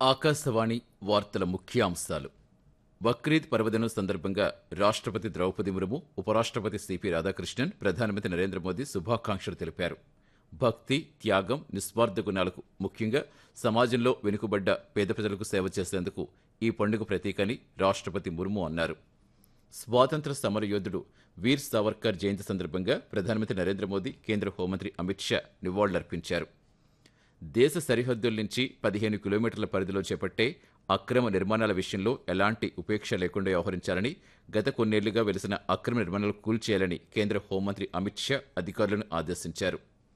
ఆకాశవాణి వార్తల ముఖ్యాంశాలు బక్రీద్ పర్వదినం సందర్భంగా రాష్ట్రపతి ద్రౌపది ముర్ము ఉపరాష్ట్రపతి సిపి రాధాకృష్ణన్ ప్రధానమంత్రి నరేంద్ర మోదీ శుభాకాంక్షలు తెలిపారు భక్తి త్యాగం నిస్వార్థ గుణాలకు ముఖ్యంగా సమాజంలో వెనుకబడ్డ పేద ప్రజలకు సేవ చేసేందుకు ఈ పండుగ ప్రతీకని రాష్ట్రపతి ముర్ము అన్నారు స్వాతంత్ర సమరయోధుడు వీర్ సావర్కర్ జయంతి సందర్భంగా ప్రధానమంత్రి నరేంద్ర మోదీ కేంద్ర హోంమంత్రి అమిత్ షా నివాళులర్పించారు దేశ సరిహద్దుల నుంచి పదిహేను కిలోమీటర్ల పరిధిలో చేపట్టే అక్రమ నిర్మాణాల విషయంలో ఎలాంటి ఉపేక్ష లేకుండా వ్యవహరించాలని గత కొన్నేళ్లుగా వెలిసిన అక్రమ నిర్మాణాలు కూల్చేయాలని కేంద్ర హోంమంత్రి అమిత్ షా అధికారులను ఆదేశించారు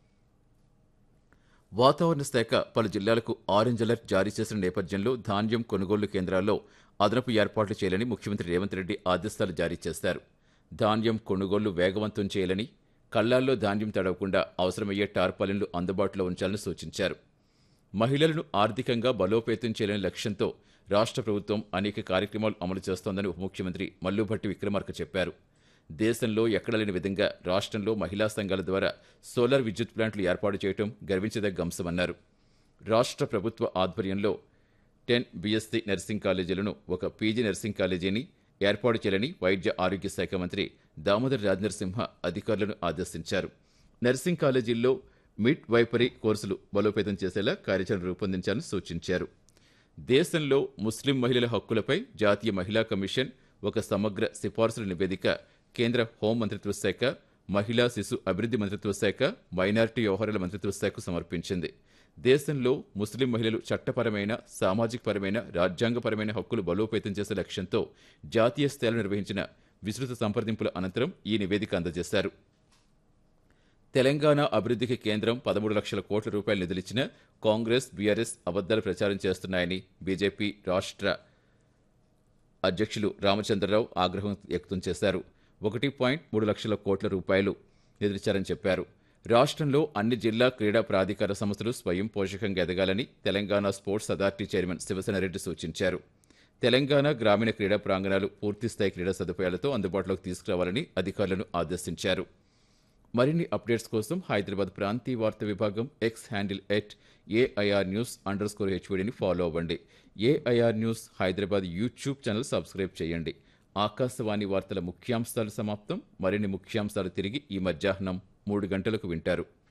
వాతావరణ శాఖ పలు జిల్లాలకు ఆరెంజ్ అలర్ట్ జారీ చేసిన నేపథ్యంలో ధాన్యం కొనుగోలు కేంద్రాల్లో అదనపు ఏర్పాట్లు చేయాలని ముఖ్యమంత్రి రేవంత్ రెడ్డి ఆదేశాలు జారీ చేశారు ధాన్యం కొనుగోళ్లు వేగవంతం చేయాలని కళ్లాల్లో ధాన్యం తడవకుండా అవసరమయ్యే టార్పాలిన్లు అందుబాటులో ఉంచాలని సూచించారు మహిళలను ఆర్థికంగా బలోపేతం చేయాలనే లక్ష్యంతో రాష్ట్ర ప్రభుత్వం అనేక కార్యక్రమాలు అమలు చేస్తోందని ఉప ముఖ్యమంత్రి మల్లుభట్టి విక్రమార్క చెప్పారు దేశంలో ఎక్కడ లేని విధంగా రాష్ట్రంలో మహిళా సంఘాల ద్వారా సోలార్ విద్యుత్ ప్లాంట్లు ఏర్పాటు చేయడం గర్వించదగ్గ అంశమన్నారు రాష్ట్ర ప్రభుత్వ ఆధ్వర్యంలో టెన్ బీఎస్సీ నర్సింగ్ కాలేజీలను ఒక పీజీ నర్సింగ్ కాలేజీని ఏర్పాటు చేయాలని వైద్య ఆరోగ్య శాఖ మంత్రి దామోదర్ రాజనరసింహ అధికారులను ఆదేశించారు నర్సింగ్ కాలేజీల్లో మిడ్ వైపరీ కోర్సులు బలోపేతం చేసేలా కార్యాచరణ రూపొందించాలని సూచించారు దేశంలో ముస్లిం మహిళల హక్కులపై జాతీయ మహిళా కమిషన్ ఒక సమగ్ర సిఫార్సుల నివేదిక కేంద్ర హోం మంత్రిత్వ శాఖ మహిళా శిశు అభివృద్ధి మంత్రిత్వ శాఖ మైనారిటీ వ్యవహారాల మంత్రిత్వ శాఖకు సమర్పించింది దేశంలో ముస్లిం మహిళలు చట్టపరమైన సామాజికపరమైన రాజ్యాంగపరమైన హక్కులు బలోపేతం చేసే లక్ష్యంతో జాతీయ స్థాయిలో నిర్వహించిన విస్తృత సంప్రదింపుల అనంతరం ఈ నివేదిక అందజేశారు తెలంగాణ అభివృద్ధికి కేంద్రం పదమూడు లక్షల కోట్ల రూపాయలు నిధులిచ్చిన కాంగ్రెస్ బీఆర్ఎస్ అబద్దాలు ప్రచారం చేస్తున్నాయని బీజేపీ రాష్ట్ర అధ్యక్షులు రామచంద్రరావు ఆగ్రహం వ్యక్తం చేశారు ఒకటి పాయింట్ మూడు లక్షల కోట్ల రూపాయలు నిధులిచ్చారని చెప్పారు రాష్ట్రంలో అన్ని జిల్లా క్రీడా ప్రాధికార సంస్థలు స్వయం పోషకంగా ఎదగాలని Telangana sports authority chairman Sivasenareddy సూచించారు తెలంగాణ గ్రామీణ క్రీడా ప్రాంగణాలు పూర్తిస్థాయి క్రీడా సదుపాయాలతో అందుబాటులోకి తీసుకురావాలని అధికారులను ఆదేశించారు మరిన్ని అప్డేట్స్ కోసం హైదరాబాద్ ప్రాంతీయ వార్తా విభాగం X handle at AIR news underscore హెచ్వీడీని ఫాలో అవ్వండి AIR news Hyderabad YouTube channel subscribe చేయండి ఆకాశవాణి వార్తల ముఖ్యాంశాలు సమాప్తం మరిన్ని ముఖ్యాంశాలు తిరిగి ఈ మధ్యాహ్నం మూడు గంటలకు వింటారు